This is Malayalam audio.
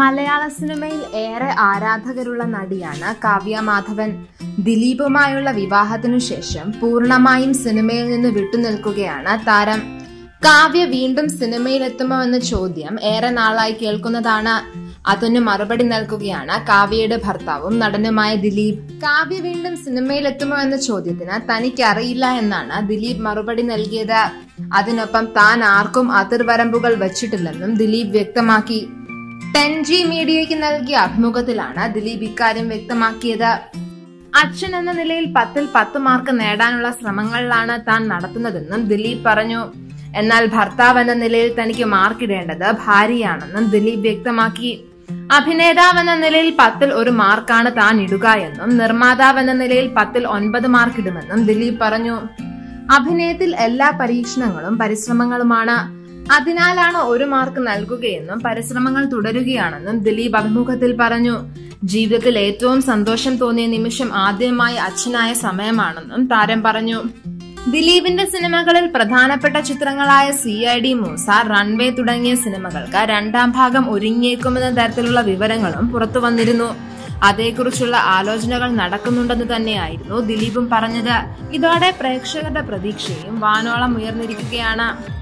മലയാള സിനിമയിൽ ഏറെ ആരാധകരുള്ള നടിയാണ് കാവ്യ മാധവൻ ദിലീപുമായുള്ള വിവാഹത്തിനു ശേഷം പൂർണ്ണമായും സിനിമയിൽ നിന്ന് വിട്ടുനിൽക്കുകയാണ് താരം കാവ്യ വീണ്ടും സിനിമയിലെത്തുമോ എന്ന ചോദ്യം ഏറെ നാളായി കേൾക്കുന്നതാണ് അതിന് മറുപടി നൽകുകയാണ് കാവ്യയുടെ ഭർത്താവും നടനുമായ ദിലീപ് കാവ്യ വീണ്ടും സിനിമയിലെത്തുമോ എന്ന ചോദ്യത്തിന് തനിക്ക് അറിയില്ല എന്നാണ് ദിലീപ് മറുപടി നൽകിയത് അതിനൊപ്പം താൻ ആർക്കും അതിർവരമ്പുകൾ വച്ചിട്ടില്ലെന്നും ദിലീപ് വ്യക്തമാക്കി ടെൻ ജി മീഡിയയ്ക്ക് നൽകിയ അഭിമുഖത്തിലാണ് ദിലീപ് ഇക്കാര്യം വ്യക്തമാക്കിയത് അച്ഛൻ എന്ന നിലയിൽ പത്തിൽ പത്ത് മാർക്ക് നേടാനുള്ള ശ്രമങ്ങളിലാണ് താൻ നടത്തുന്നതെന്നും ദിലീപ് പറഞ്ഞു എന്നാൽ ഭർത്താവ് എന്ന നിലയിൽ തനിക്ക് മാർക്കിടേണ്ടത് ഭാര്യയാണെന്നും ദിലീപ് വ്യക്തമാക്കി അഭിനേതാവ് എന്ന നിലയിൽ പത്തിൽ ഒരു മാർക്കാണ് താൻ ഇടുക എന്നും നിർമ്മാതാവ് എന്ന നിലയിൽ പത്തിൽ ഒൻപത് മാർക്ക് ഇടുമെന്നും ദിലീപ് പറഞ്ഞു അഭിനയത്തിൽ എല്ലാ പരീക്ഷണങ്ങളും പരിശ്രമങ്ങളുമാണ് അതിനാലാണ് ഒരു മാർക്ക് നൽകുകയെന്നും പരിശ്രമങ്ങൾ തുടരുകയാണെന്നും ദിലീപ് അഭിമുഖത്തിൽ പറഞ്ഞു ജീവിതത്തിൽ ഏറ്റവും സന്തോഷം തോന്നിയ നിമിഷം ആദ്യമായി അച്ഛനായ സമയമാണെന്നും താരം പറഞ്ഞു ദിലീപിന്റെ സിനിമകളിൽ പ്രധാനപ്പെട്ട ചിത്രങ്ങളായ C I D Moosa Runway തുടങ്ങിയ സിനിമകൾക്ക് രണ്ടാം ഭാഗം ഒരുങ്ങിയേക്കുമെന്ന തരത്തിലുള്ള വിവരങ്ങളും പുറത്തു വന്നിരുന്നു അതേക്കുറിച്ചുള്ള ആലോചനകൾ നടക്കുന്നുണ്ടെന്ന് തന്നെയായിരുന്നു ദിലീപും പറഞ്ഞത് ഇതോടെ പ്രേക്ഷകരുടെ പ്രതീക്ഷയും വാനോളം ഉയർന്നിരിക്കുകയാണ്